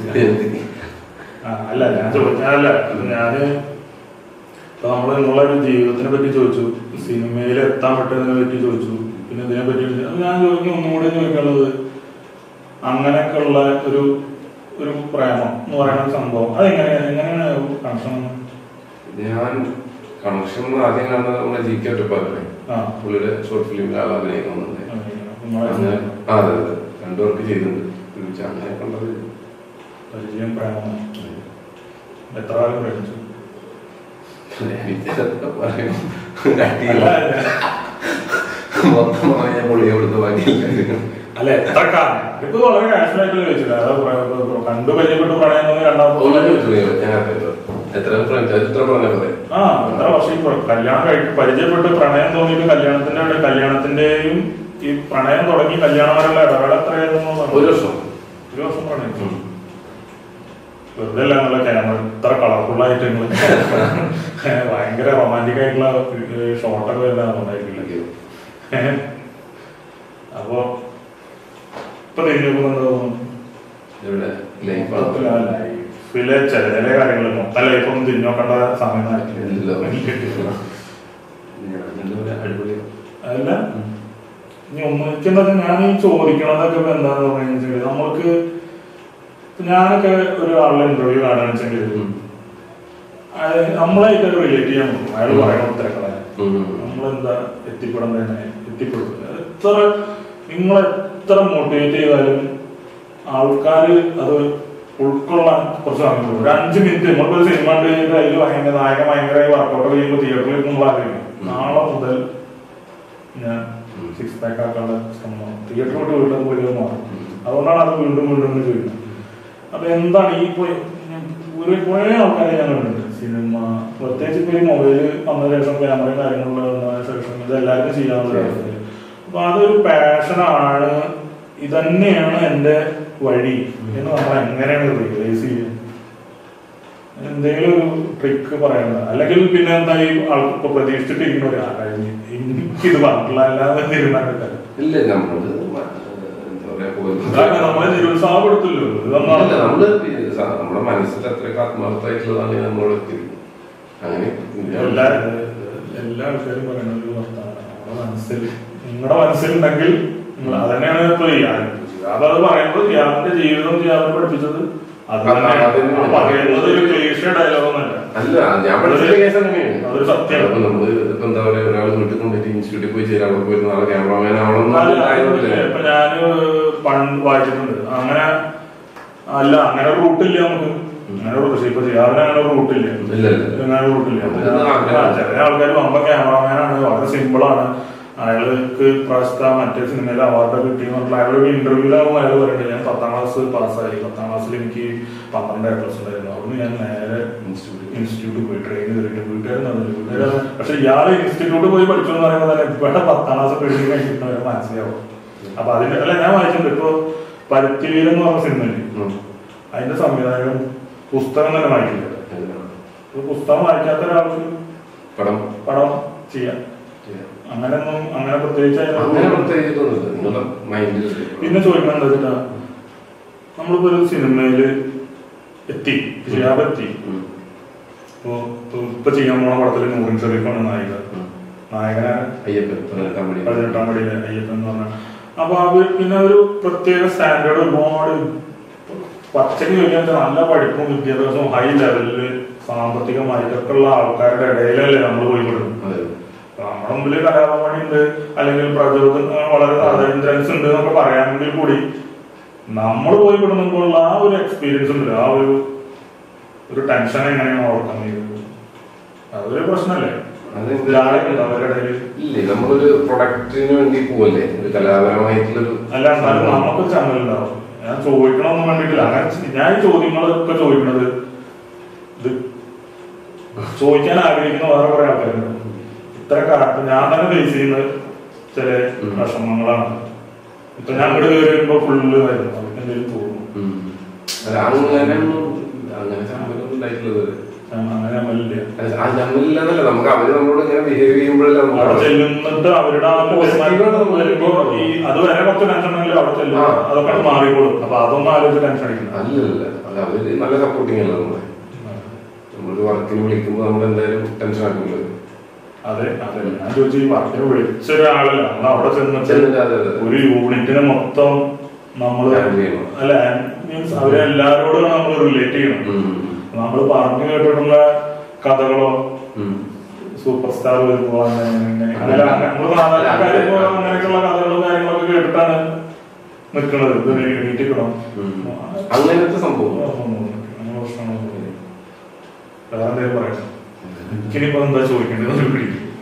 A: ആ, അല്ല ഞാൻ ചോദിച്ചാലല്ല ഞാന് ഇപ്പൊ നമ്മള് നിങ്ങളെ ഒരു ജീവിതത്തിനെ പറ്റി ചോദിച്ചു സിനിമയിൽ എത്താൻ പറ്റുന്നതിനെ പറ്റി ചോദിച്ചു പിന്നെ ഇതിനെ പറ്റി ചോദിച്ചു. അപ്പൊ ഞാൻ ചോദിക്കും ഒന്നും കൂടി ചോദിക്കാനുള്ളത് അങ്ങനെയൊക്കെ ഉള്ള ഒരു ഒരു പ്രേമം എന്ന് പറയുന്ന സംഭവം അതെങ്ങനെ എങ്ങനെയാണ് കണക്ഷൻ
B: ഞാൻ കണക്ഷൻ ആദ്യം കാണുന്നത് നമ്മുടെ ജി കെ ഒറ്റപ്പാലല്ലേ
A: ആ
B: പുള്ളിയുടെ ഷോർട്ട് ഫിലിമിൽ ആൾ അഭിനയിക്കുന്നുണ്ട്
A: നിങ്ങളെ
B: അങ്ങനെ ആ അതെ അതെ രണ്ടു പേർക്ക് ചെയ്തിട്ടുണ്ട് വിളിച്ച് അങ്ങനെ കണ്ടത്
A: പരിചയം പ്രേമം എത്ര കാലം പ്രേമിച്ചു
B: എനിക്കതൊക്കെ പറയും കട്ടിയില്ല
A: അല്ല,
B: മൊത്തം പറഞ്ഞ പൊളിയെ കൊടുത്ത് ബാക്കിയില്ല
A: അല്ല എത്ര കാലം ഇപ്പൊ വളരെ കാഷ്വൽ ആയിട്ട് ചോദിച്ചില്ല അത് പ്ര- പ്ര- കണ്ടു പരിചയപ്പെട്ട് പ്രണയം തോന്നി രണ്ടാമത്തെ
B: ഒന്നും ചോദിച്ചില്ല ഞാൻ അറിയാലോ. എത്ര ഫ്രണ്ട്സ് എത്ര പറഞ്ഞ പറയാം
A: ആ എത്ര വർഷം ഈ പ്ര- കല്യാണം കഴി പരിചയപ്പെട്ട് പ്രണയം തോന്നിയിട്ട് കല്യാണത്തിന്റെ ഇടയിൽ കല്യാണത്തിന്റെയും ഈ പ്രണയം തുടങ്ങി കല്യാണം വരെയുള്ള ഇടവേള എത്രയായിരുന്നു എന്ന്
B: ഒരു വർഷം
A: ഒരു വർഷം പ്രണയിച്ചു വെറുതെ അല്ല എന്നുള്ള ക്യാമറ ഇത്ര കളർഫുൾ ആയിട്ട് നിങ്ങള് ഭയങ്കര റൊമാൻറ്റിക് ആയിട്ടുള്ള ഷോട്ടൊക്കെ വരുന്ന ഉണ്ടായിട്ടില്ല ഏഹ്? അപ്പൊ ഇപ്പൊ തിരിഞ്ഞു പോകുന്നത് തോന്നുന്നു
B: ഇവിടെ ലൈഫാണ്
A: മൊത്തത്തില് ആ ലൈഫിലെ ചില ചില കാര്യങ്ങൾ മൊത്തം ലൈഫൊന്നും തിരിഞ്ഞു നോക്കേണ്ട സമയം
B: ഇല്ല.
A: ആയിട്ടില്ല
B: അടിപൊളിയാണ്
A: അതല്ല ഇനി ഒന്നിക്കുന്നത് ഞാൻ ഈ ചോദിക്കണതൊക്കെ ഇപ്പൊ എന്താന്ന് പറഞ്ഞു വെച്ചാൽ നമ്മൾക്ക് ഇപ്പൊ ഞാനൊക്കെ ഒരാളുടെ ഇന്റർവ്യൂ കാണുകയാണെന്ന് വെച്ചെങ്കിൽ
B: ഉം.
A: അത് നമ്മളായിട്ട് റിലേറ്റ് ചെയ്യാൻ നോക്കും അയാൾ പറയുന്ന ഉത്തരങ്ങളെ
B: ഉം.
A: നമ്മളെന്താ എത്തിപ്പെടേണ്ടതിനെ എത്തിപ്പെടും എത്ര നിങ്ങൾ എത്ര മോട്ടിവേറ്റ് ചെയ്താലും ആൾക്കാർ അത് ഉൾക്കൊള്ളാൻ കുറച്ച് സമയം പോകും ഒരു അഞ്ച് മിനിറ്റ് നമ്മളിപ്പോ സിനിമ കണ്ടു കഴിഞ്ഞിട്ട് അതിൽ ഭയങ്കര നായകൻ ഭയങ്കരമായി വർക്കൗട്ട് ചെയ്യുമ്പോൾ തിയേറ്ററിൽ നമ്മൾ ആഗ്രഹിക്കും നാളെ മുതൽ ഞാൻ സിക്സ് പാക്ക് ആക്കാനുള്ള ശ്രമം തിയേറ്ററിൽ വിട്ട് വീട്ടിൽ പോയി മാറും അതുകൊണ്ടാണ് അത് വീണ്ടും വീണ്ടും ഇങ്ങനെ ചോദിക്കുന്നത് അപ്പൊ എന്താണ് ഈ ഇപ്പൊ ഒരു കുറെ ആൾക്കാരെ ഞാൻ കണ്ടിട്ടുണ്ട് സിനിമ പ്രത്യേകിച്ച് ഇപ്പൊ ഈ മൊബൈല് വന്ന ശേഷം ക്യാമറയും കാര്യങ്ങളും വന്ന ശേഷം ഇത് എല്ലാവർക്കും ചെയ്യാനുള്ള അവസ്ഥ അപ്പൊ അതൊരു പാഷനാണ് ഇതന്നെയാണ് എന്റെ വഴി എന്ന് നമ്മൾ എങ്ങനെയാണ് റിയലൈസ് ചെയ്യുന്നത് എന്തെങ്കിലും ഒരു ട്രിക്ക് പറയണ്ട അല്ലെങ്കിൽ പിന്നെ എന്താ ഈ ആൾക്ക് ഇപ്പൊ പ്രതീക്ഷിച്ചിട്ടിരിക്കുന്ന ഒരു ആരായിരുന്നു എനിക്കിത് പറഞ്ഞിട്ടില്ല അല്ലാതെ തീരുമാനമില്ല
B: ഇല്ല നമ്മള് മ- എന്താ പറയാ പോകുന്നത്
A: അതൊക്കെ നമ്മളെ നിരുത്സാഹപ്പെടുത്തില്ലോ ഇതൊന്നാണ്
B: അല്ല, നമ്മള് ഈ സ- നമ്മുടെ മനസ്സിൽ അത്രയൊക്കെ ആത്മാർത്ഥമായിട്ടുള്ളതാണ് നമ്മളോട് എത്തിയത് അങ്ങനെ
A: എല്ലാ എല്ലാ ആൾക്കാരും പറയുന്ന ഒരു വർത്തമാനം നമ്മുടെ മനസ്സിൽ നിങ്ങളുടെ മനസ്സിലുണ്ടെങ്കിൽ നിങ്ങൾ അതന്നെയാണ് ഇപ്പൊ ചെയ്യാൻ അത് പറയുന്നത് ഇയാളുടെ ജീവിതം ചെയ്യാൻ പഠിപ്പിച്ചത് അത്
B: അത്
A: തന്നെയാണ്.
B: അതന്നെ.
A: ആ പറയുന്നത് ഒരു ക്ലീഷ ഡയലോഗൊന്നല്ല
B: അല്ല ഞാൻ പഠിച്ച കേസ് അങ്ങനെയാണ്
A: അതൊരു സത്യമാണ്.
B: അപ്പൊ നമ്മള് ഇപ്പൊ എന്താ പറയാ ഒരാൾ വീട്ടിൽ കൊണ്ടിട്ട് ഇൻസ്റ്റിറ്റ്യൂട്ടിൽ പോയി ചേരാൻ അവിടെ പോയി നാളെ ക്യാമറമാൻ ആവണം
A: അല്ല, ഇപ്പൊ ഞാന് പണ്ട് വായിച്ചിട്ടുണ്ട് അങ്ങനെ അല്ല അങ്ങനെ ഒരു റൂട്ടില്ല നമുക്ക് അങ്ങനെ ഒരു പക്ഷേ ഇപ്പൊ ചെയ്യാതെ അങ്ങനെ ഒരു റൂട്ടില്ല
B: ഇല്ല, ഇല്ല.
A: അങ്ങനെ ഒരു റൂട്ടില്ല
B: നമുക്ക് ഇത് ആഗ്രഹം.
A: ചില ആൾക്കാർ വമ്പ ക്യാമറമാനാണ് വളരെ സിമ്പിൾ ആണ് അയാൾക്ക് പ്രാവശ്യത്തെ മറ്റേ സിനിമയിൽ അവാർഡ് കിട്ടിയെന്ന് പറഞ്ഞാൽ അയാളൊരു ഇന്റർവ്യൂലാകുമ്പോൾ അയാൾ പറയുന്നത് ഞാൻ പത്താം ക്ലാസ് പാസ്സായി പത്താം ക്ലാസ്സിൽ എനിക്ക് പന്ത്രണ്ട് എ പ്ലസ് ഉണ്ടായിരുന്നു അവിടുന്ന് ഞാൻ നേരെ ഇൻസ്റ്റിറ്റ്യൂട്ടിൽ പോയി ട്രെയിൻ ചെയ്തിട്ട് വീട്ടുകാരും വീട്ടുകാർ പക്ഷെ ഇയാള് ഇൻസ്റ്റിറ്റ്യൂട്ടിൽ പോയി പഠിച്ചു എന്ന് പറയുമ്പോൾ തന്നെ ഇവിടെ പത്താം ക്ലാസ് കഴിഞ്ഞ് കഴിഞ്ഞിട്ട് മനസ്സിലാവും അപ്പൊ അതിന്റെ അല്ല ഞാൻ വായിച്ചിട്ടുണ്ട് ഇപ്പൊ പരുത്തിവീരൻ എന്ന് പറഞ്ഞ സിനിമയില് അതിന്റെ സംവിധായകൻ പുസ്തകം തന്നെ വായിക്കില്ല ഒരു പുസ്തകം വായിക്കാത്ത ഒരാൾക്ക്
B: പടം
A: പടം ചെയ്യാം അങ്ങനെയൊന്നും അങ്ങനെ പ്രത്യേകിച്ച് അതിനൊരു
B: അങ്ങനെ പ്രത്യേകിച്ചൊന്നുമില്ല നിങ്ങളുടെ മൈൻഡിൽ
A: പിന്നെ ചോദിക്കണം എന്താ വെച്ചിട്ടാ നമ്മളിപ്പോ ഒരു സിനിമയില് എത്തി ചെയ്യാതെത്തി ഇപ്പൊ ഇപ്പൊ ഇപ്പൊ ചെയ്യാൻ പോണ പടത്തിൽ നൂറിൻ ഷെറീഫാണ് നായിക നായകനെ
B: അയ്യപ്പൻ പതിനെട്ടാം പടി
A: പതിനെട്ടാം പടിയിലെ അയ്യപ്പൻ എന്ന് പറഞ്ഞാൽ അപ്പൊ അത് പിന്നെ ഒരു പ്രത്യേക സ്റ്റാൻഡേർഡ് ഒരുപാട് പച്ചക്ക് ചോദിക്കാൻ വെച്ചാൽ നല്ല പഠിപ്പും വിദ്യാഭ്യാസവും ഹൈ ലെവലില് സാമ്പത്തികമായിട്ടൊക്കെ ഉള്ള ആൾക്കാരുടെ ഇടയിലല്ലേ നമ്മൾ പോയി പെടുന്നത്
B: അതെ
A: നമ്മുടെ മുമ്പിൽ കലാഭവണി ഉണ്ട് അല്ലെങ്കിൽ പ്രചോദന വളരെ ഇൻട്രൻസ് ഉണ്ട് എന്നൊക്കെ പറയാമെങ്കിൽ കൂടി നമ്മൾ പോയി പെടുമ്പോൾ ആ ഒരു എക്സ്പീരിയൻസ് ഉണ്ട് ആ ഒരു ഒരു ടെൻഷൻ എങ്ങനെയാണ് ഓർക്കാൻ കഴിയുന്നത് അതൊരു പ്രശ്നമല്ലേ
B: അതെന്ത്
A: ലാളൊക്കെ ഉണ്ട് അവരുടെ ഇടയിൽ
B: ഇല്ലേ നമ്മളൊരു പ്രൊഡക്റ്റിന് വേണ്ടി പോവല്ലേ ഒരു കലാപരമായിട്ടുള്ളൊരു
A: അല്ല എന്നാലും നമുക്ക് ചമ്മലുണ്ടാവും ഞാൻ ചോദിക്കണമെന്ന് വേണ്ടിയിട്ടില്ല അങ്ങനെ ഞാൻ ഈ ചോദ്യങ്ങളൊക്കെ ചോദിക്കുന്നത് ഇത് ചോദിക്കാൻ ആഗ്രഹിക്കുന്ന വേറെ കുറെ ആൾക്കാരുണ്ട് ഇത്ര കാലത്ത് ഞാൻ തന്നെ ഫേസ് ചെയ്യുന്ന ചില
B: ഉം.
A: വിഷമങ്ങളാണ് ഇപ്പൊ ഞാൻ ഇവിടെ കയറി വരുമ്പോ ഫുള്ള് വരുന്നു അവർക്ക് എന്തെങ്കിലും തോന്നും
B: ഉം. അല്ല അങ്ങനെ ഒന്നും അങ്ങനെ ചമ്മലൊന്നും ഉണ്ടായിട്ടുള്ളത്
A: ഞാൻ അങ്ങനെ ചമ്മലില്ല
B: ആ ചമ്മലില്ലാന്നല്ല നമുക്ക് അവര് നമ്മളോട് ഇങ്ങനെ ബിഹേവ് ചെയ്യുമ്പോഴല്ലേ
A: അവിടെ
B: നമ്മൾ
A: ചെല്ലുന്നിട്ട് അവരുടെ ആ
B: Positive ആണ് നമ്മൾ
A: വരുമ്പോ ഈ അത് വരെ കുറച്ച് ടെൻഷൻ ഉണ്ടെങ്കിൽ അവിടെ ചെല്ലും
B: ആ.
A: അതൊക്കെ അങ്ങ് മാറിക്കോളും അപ്പൊ അതൊന്നും ആലോചിച്ച് ടെൻഷൻ അടിക്കുന്നത്
B: അല്ലല്ല അത് അവര് നല്ല സപ്പോർട്ടിങ് അല്ല നമ്മളെ നമ്മളൊരു വർക്കിന് വിളിക്കുമ്പോൾ നമ്മൾ എന്തായാലും ടെൻഷൻ ആക്കുമല്ലോ
A: അതെ അതെ ഞാൻ ചോദിച്ചു ഈ വർക്കിന് വിളിച്ച ഒരാളല്ല നമ്മൾ അവിടെ ചെന്നിട്ട്
B: ചെന്നിട്ട് അതെ, അതെ.
A: ഒരു യൂണിറ്റിനെ മൊത്തം നമ്മള്
B: Handle ചെയ്യണം.
A: അല്ല മീൻസ് അവരെ എല്ലാരോടും നമ്മൾ റിലേറ്റ് ചെയ്യണം
B: ഉം.
A: നമ്മൾ പറഞ്ഞു കേട്ടിട്ടുള്ള കഥകളോ
B: ഉം.
A: സൂപ്പർ സ്റ്റാർ വരുമ്പോ അങ്ങനെ ഇങ്ങനെ അങ്ങനെ നമ്മള് സാധാരണക്കാര് ഇപ്പോ അങ്ങനെയൊക്കെയുള്ള കഥകളും കാര്യങ്ങളൊക്കെ കേട്ടിട്ടാണ് നിൽക്കുന്നത് ഇത് എണീറ്റിക്കണം
B: ഉം. അങ്ങനത്തെ സംഭവം
A: അങ്ങനെ പ്രശ്നങ്ങളൊന്നും ഇല്ല. വേറെ എന്തെങ്കിലും പറയാം എനിക്കിനിപ്പോ എന്താ ചോദിക്കേണ്ടത് പിടിക്കും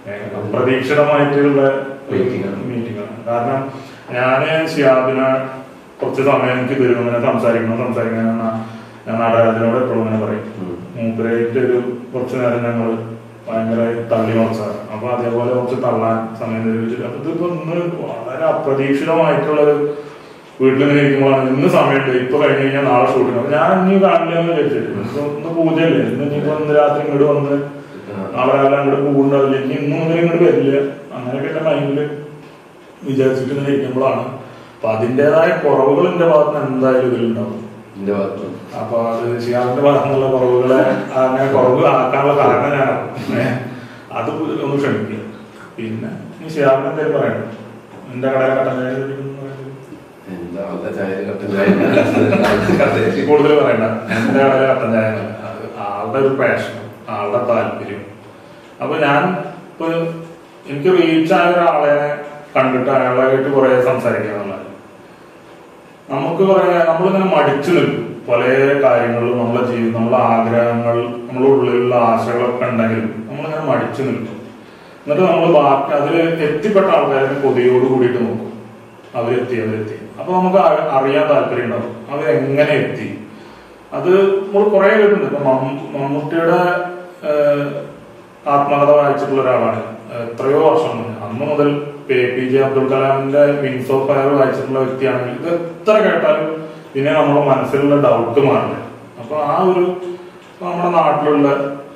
A: ഏഹ് അപ്രതീക്ഷിതമായിട്ടുള്ള
B: Meeting ആണ്.
A: മീറ്റിംഗ് ആണ് കാരണം ഞാന് ഷിയാബിനെ കുറച്ച് സമയം എനിക്ക് തരും ഇങ്ങനെ സംസാരിക്കണം സംസാരിക്കണം ഞാൻ നാ- ഞാൻ നാടകത്തിനോട് എപ്പോഴും ഇങ്ങനെ പറയും
B: ഉം.
A: മൂപ്പരായിട്ട് ഒരു കുറച്ച് നേരം ഞങ്ങൾ ഭയങ്കര തള്ളി മറിച്ചാണ് അപ്പൊ അതേപോലെ കുറച്ച് തള്ളാൻ സമയം തരുവിച്ചിട്ട് അപ്പൊ ഇതിപ്പോ ഇന്ന് വളരെ അപ്രതീക്ഷിതമായിട്ടുള്ള ഒരു വീട്ടിലിങ്ങനെ ഇരിക്കുമ്പോഴാണ് ഇന്ന് സമയമുണ്ട് ഇപ്പൊ കഴിഞ്ഞ് കഴിഞ്ഞാൽ നാളെ ഷൂട്ടിങ് അപ്പൊ ഞാൻ ഇനി കാണില്ല എന്ന് വിചാരിച്ചിട്ട് ഇപ്പൊ ഇന്ന് പൂജയല്ലേ ഇന്ന് ഇനിയിപ്പോ ഇന്ന് രാത്രി ഇങ്ങോട്ട് വന്ന് നാളെ രാവിലെ അങ്ങോട്ട് പോകുന്നുണ്ടാവില്ല ഇനി ഇന്നും മുതൽ ഇങ്ങോട്ട് വരില്ല അങ്ങനെയൊക്കെ എന്റെ മൈൻഡില് വിചാരിച്ചിട്ട് ഇങ്ങനെ ഇരിക്കുമ്പോഴാണ് അപ്പൊ അതിന്റേതായ കുറവുകൾ എന്റെ ഭാഗത്ത് നിന്ന് എന്തായാലും ഇതിലുണ്ടാവും
B: എന്റെ ഭാഗത്ത്
A: അപ്പൊ അത് ഷിയാബിന്റെ ഭാഗത്തുനിന്നുള്ള കുറവുകളെ അങ്ങനെ കുറവ് ആക്കാനുള്ള കാരണം ഞാനാണ് ഏ, അത് ഒന്ന് ക്ഷമിക്കുക പിന്നെ ഈ ഷിയാബിന് എന്തെങ്കിലും പറയണം എന്റെ കടയിലെ കട്ടൻ ചായ കുടിക്കുന്നു എന്ന് പറയുന്നത്.
B: എന്താ അവളുടെ ചായ കട്ടൻ ചായ കഥയിൽ
A: ഈ കൂടുതൽ പറയണ്ട എന്റെ കടയിലെ കട്ടൻ ചായ എന്നല്ല. അത് ആളുടെ ഒരു പാഷൻ ആളുടെ താല്പര്യം അപ്പൊ ഞാൻ ഇപ്പൊ എനിക്ക് റീച്ച് ആയ ഒരാളെ കണ്ടിട്ട് അയാളായിട്ട് കുറെ സംസാരിക്കാന്നുള്ളത് നമുക്ക് പറയാ നമ്മളിങ്ങനെ മടിച്ചു നിൽക്കും പല കാര്യങ്ങളിലും നമ്മളെ ജീവിതം നമ്മളെ ആഗ്രഹങ്ങൾ നമ്മുടെ ഉള്ളിലുള്ള ആശകളൊക്കെ ഉണ്ടെങ്കിലും നമ്മളിങ്ങനെ മടിച്ചു നിൽക്കും എന്നിട്ട് നമ്മൾ ബാക്കി അതിൽ എത്തിപ്പെട്ട ആൾക്കാരെ കൊതിയോട് കൂടിയിട്ട് നോക്കും അവരെത്തി അവരെത്തി അപ്പൊ നമുക്ക് അ- അറിയാൻ താല്പര്യം ഉണ്ടാവും അവരെങ്ങനെ എത്തി അത് നമ്മൾ കുറെ കേട്ടിട്ടുണ്ട് ഇപ്പൊ മമ്മ- മമ്മൂട്ടിയുടെ ഏഹ്, ആത്മകഥ വായിച്ചിട്ടുള്ള ഒരാളാണ് എത്രയോ വർഷം മുന്നേ അന്ന് മുതൽ പി പി ജെ അബ്ദുൽ കലാമിന്റെ വിങ്സ് ഓഫ് ഫയർ വായിച്ചിട്ടുള്ള വ്യക്തിയാണെങ്കിൽ ഇത് എത്ര കേട്ടാലും പിന്നെ നമ്മുടെ മനസ്സിലുള്ള ഡൗട്ട് മാറില്ല അപ്പൊ ആ ഒരു ഇപ്പൊ നമ്മുടെ നാട്ടിലുള്ള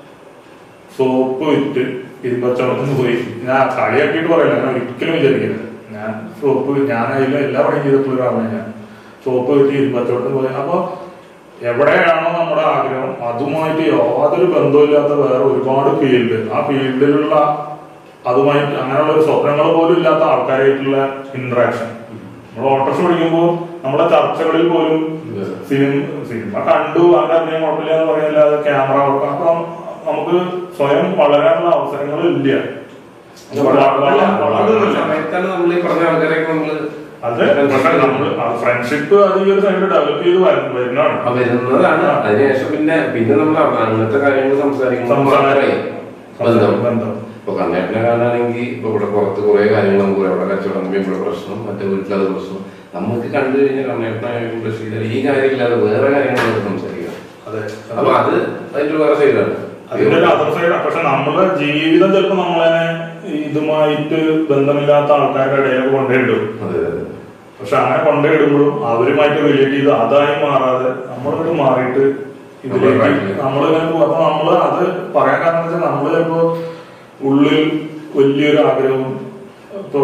A: സോപ്പ് വിറ്റ് ഇരുമ്പച്ചവടത്തിന് പോയി ഞാൻ കളിയാക്കിയിട്ട് പറയില്ല ഞാൻ ഒരിക്കലും വിചാരിക്കരുത് ഞാൻ സോപ്പ് ഞാൻ അതിൽ എല്ലാ പണിയും ചെയ്തിട്ടുള്ള ഒരാളാണ് ഞാൻ സോപ്പ് വിറ്റ് ഇരുമ്പച്ചവടത്തിന് പോയി അപ്പൊ എവിടെയാണോ നമ്മുടെ ആഗ്രഹം അതുമായിട്ട് യാതൊരു ബന്ധമില്ലാത്ത വേറെ ഒരുപാട് ഫീൽഡ് ആ ഫീൽഡിലുള്ള അതുമായിട്ട് അങ്ങനെയുള്ള ഒരു സ്വപ്നങ്ങൾ പോലും ഇല്ലാത്ത ആൾക്കാരായിട്ടുള്ള ഇന്ററാക്ഷൻ നമ്മൾ ഓട്ടോറിക്ഷ പഠിക്കുമ്പോൾ നമ്മളെ ചർച്ചകളിൽ പോലും സിനിമ സിനിമ കണ്ടു അതിന്റെ അഭിനയം കുഴപ്പമില്ല എന്ന് പറയുന്നില്ലാതെ ക്യാമറ വർക്ക് അപ്പൊ നമുക്ക് സ്വയം വളരാനുള്ള അവസരങ്ങൾ ഇല്ല വളർന്നില്ല
B: സമയത്താണ് നമ്മൾ ഈ പറഞ്ഞ ആൾക്കാരെയൊക്കെ നമ്മള്
A: അത് പക്ഷെ നമ്മൾ ഫ്രണ്ട്ഷിപ്പ് അത് ഈ ഒരു സൈഡ് ഡെവലപ്പ് ചെയ്ത് വര- വരുന്നതാണ്
B: ആ വരുന്നതാണ് അതിനുശേഷം പിന്നെ പിന്നെ നമ്മൾ അങ്ങനത്തെ കാര്യങ്ങൾ സംസാരിക്കുമ്പോൾ
A: സംസാരം.
B: ബന്ധം
A: ബന്ധം.
B: ഇപ്പൊ കണ്ണേട്ടനെ കാണാണെങ്കിൽ ഇപ്പൊ ഇവിടെ പുറത്ത് കുറെ കാര്യങ്ങൾ നമുക്ക് ഇവിടെ കച്ചവടം തമ്മിൽ ഇവിടെ പ്രശ്നം മറ്റേ വീട്ടിലത് പ്രശ്നം നമുക്ക് കണ്ടു കഴിഞ്ഞാൽ കണ്ണേട്ടനായാലും ബഷീർ ഈ കാര്യമില്ലാതെ വേറെ കാര്യങ്ങൾ നമുക്ക് സംസാരിക്കാം
A: അതെ
B: അപ്പൊ അത് അതിന്റെ വേറെ സൈഡാണ്
A: അതിന്റെ ഒരു അതർ സൈഡ് പക്ഷെ നമ്മുടെ ജീവിതം ചിലപ്പോ നമ്മളെ ഇതുമായിട്ട് ബന്ധമില്ലാത്ത ആൾക്കാരുടെ ഇടയിൽ കൊണ്ടുപോയിടും
B: അതെ അതെ
A: പക്ഷെ അങ്ങനെ കൊണ്ടുപോയിടുമ്പോഴും അവരുമായിട്ട് റിലേറ്റ് ചെയ്ത് അതായി മാറാതെ നമ്മളിവിടെ മാറിയിട്ട് ഇതിലേക്ക് നമ്മളിങ്ങനെ പോകും അപ്പൊ നമ്മള് അത് പറയാൻ കാരണം വെച്ചാൽ നമ്മള് ചിലപ്പോ ഉള്ളിൽ വലിയൊരു ആഗ്രഹവും ഇപ്പൊ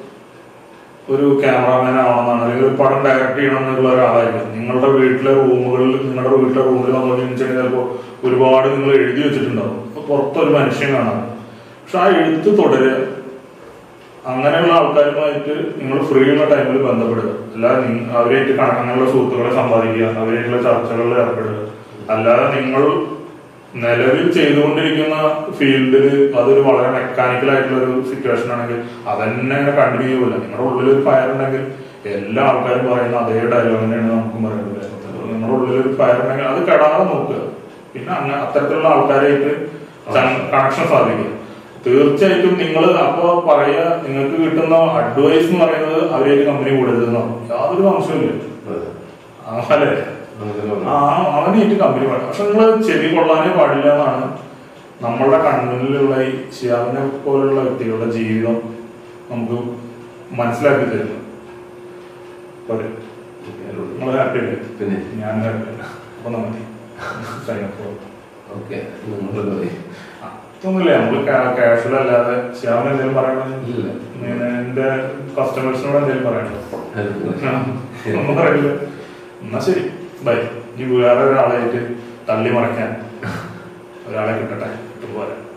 A: ഒരു ക്യാമറാമാൻ ആവണമെന്നാണ് അല്ലെങ്കിൽ ഒരു പടം ഡയറക്ട് ചെയ്യണം എന്നുള്ള ഒരാളായിരിക്കും നിങ്ങളുടെ വീട്ടിലെ റൂമുകളിൽ നിങ്ങളുടെ വീട്ടിലെ റൂമിൽ നമ്മൾ ചിന്തിച്ചാൽ ചിലപ്പോൾ ഒരുപാട് നിങ്ങൾ എഴുതി വെച്ചിട്ടുണ്ടാവും അപ്പൊ പുറത്തൊരു മനുഷ്യൻ കാണാം പക്ഷെ ആ എഴുത്ത് തുടരുക അങ്ങനെയുള്ള ആൾക്കാരുമായിട്ട് നിങ്ങൾ ഫ്രീ ഉള്ള ടൈമിൽ ബന്ധപ്പെടുക അല്ലാതെ നി- അവരായിട്ട് കണ- അങ്ങനെയുള്ള സുഹൃത്തുക്കളെ സമ്പാദിക്കുക അവരായിട്ടുള്ള ചർച്ചകളിൽ ഏർപ്പെടുക അല്ലാതെ നിങ്ങൾ നിലവിൽ ചെയ്തുകൊണ്ടിരിക്കുന്ന ഫീൽഡിൽ അതൊരു വളരെ മെക്കാനിക്കൽ ആയിട്ടുള്ള ഒരു സിറ്റുവേഷൻ ആണെങ്കിൽ അതന്നെ അങ്ങനെ കണ്ടിന്യൂ ചെയ്യൂല നിങ്ങളുടെ ഉള്ളിൽ ഒരു ഫയർ ഉണ്ടെങ്കിൽ എല്ലാ ആൾക്കാരും പറയുന്ന അതേ ഡയലോഗ് തന്നെയാണ് നമുക്കും പറയുന്നത് നിങ്ങളുടെ ഉള്ളിൽ ഒരു ഫയർ ഉണ്ടെങ്കിൽ അത് കെടാതെ നോക്കുക പിന്നെ അങ്ങനെ അത്തരത്തിലുള്ള ആൾക്കാരായിട്ട് കണക്ഷൻ സാധിക്കുക തീർച്ചയായിട്ടും നിങ്ങൾ അപ്പോ പറയാ നിങ്ങൾക്ക് കിട്ടുന്ന അഡ്വൈസ് എന്ന് പറയുന്നത് അവരേക്ക് കമ്പനി കൂടരുതെന്നാണ് യാതൊരു സംശയമില്ല
B: അതെ
A: ആ, അല്ലേ
B: അങ്ങനെ പറഞ്ഞു.
A: ആ അവനായിട്ട് കമ്പനി പാടില്ല പക്ഷെ നിങ്ങൾ ചെവി കൊള്ളാനേ പാടില്ല എന്നാണ് നമ്മളുടെ കൺമുന്നിലുള്ള ഈ ഷിയാബിനെ പോലുള്ള വ്യക്തികളുടെ ജീവിതം നമുക്ക് മനസ്സിലാക്കി തരുന്നത് പോരെ നിങ്ങൾ ഹാപ്പി അല്ലേ
B: പിന്നെ
A: ഞാൻ ഹാപ്പി അല്ല അപ്പൊ മതി Sign off.
B: ഓക്കെ നിങ്ങളത് മതി
A: ഒന്നുമില്ല നമ്മള് കാഷ്വൽ അല്ലാതെ ശ്യാമിന് എന്തെങ്കിലും പറയണോ
B: ഇല്ല.
A: ഇങ്ങനെ എന്റെ കസ്റ്റമേഴ്സിനോട് എന്തെങ്കിലും പറയണോ
B: അത്
A: ഒന്നും പറയില്ല എന്നാ ശരി ബൈ ഇനി വേറെ ഒരാളായിട്ട് തള്ളി മറയ്ക്കാൻ ഒരാളെ കിട്ടട്ടെ ഇതുപോലെ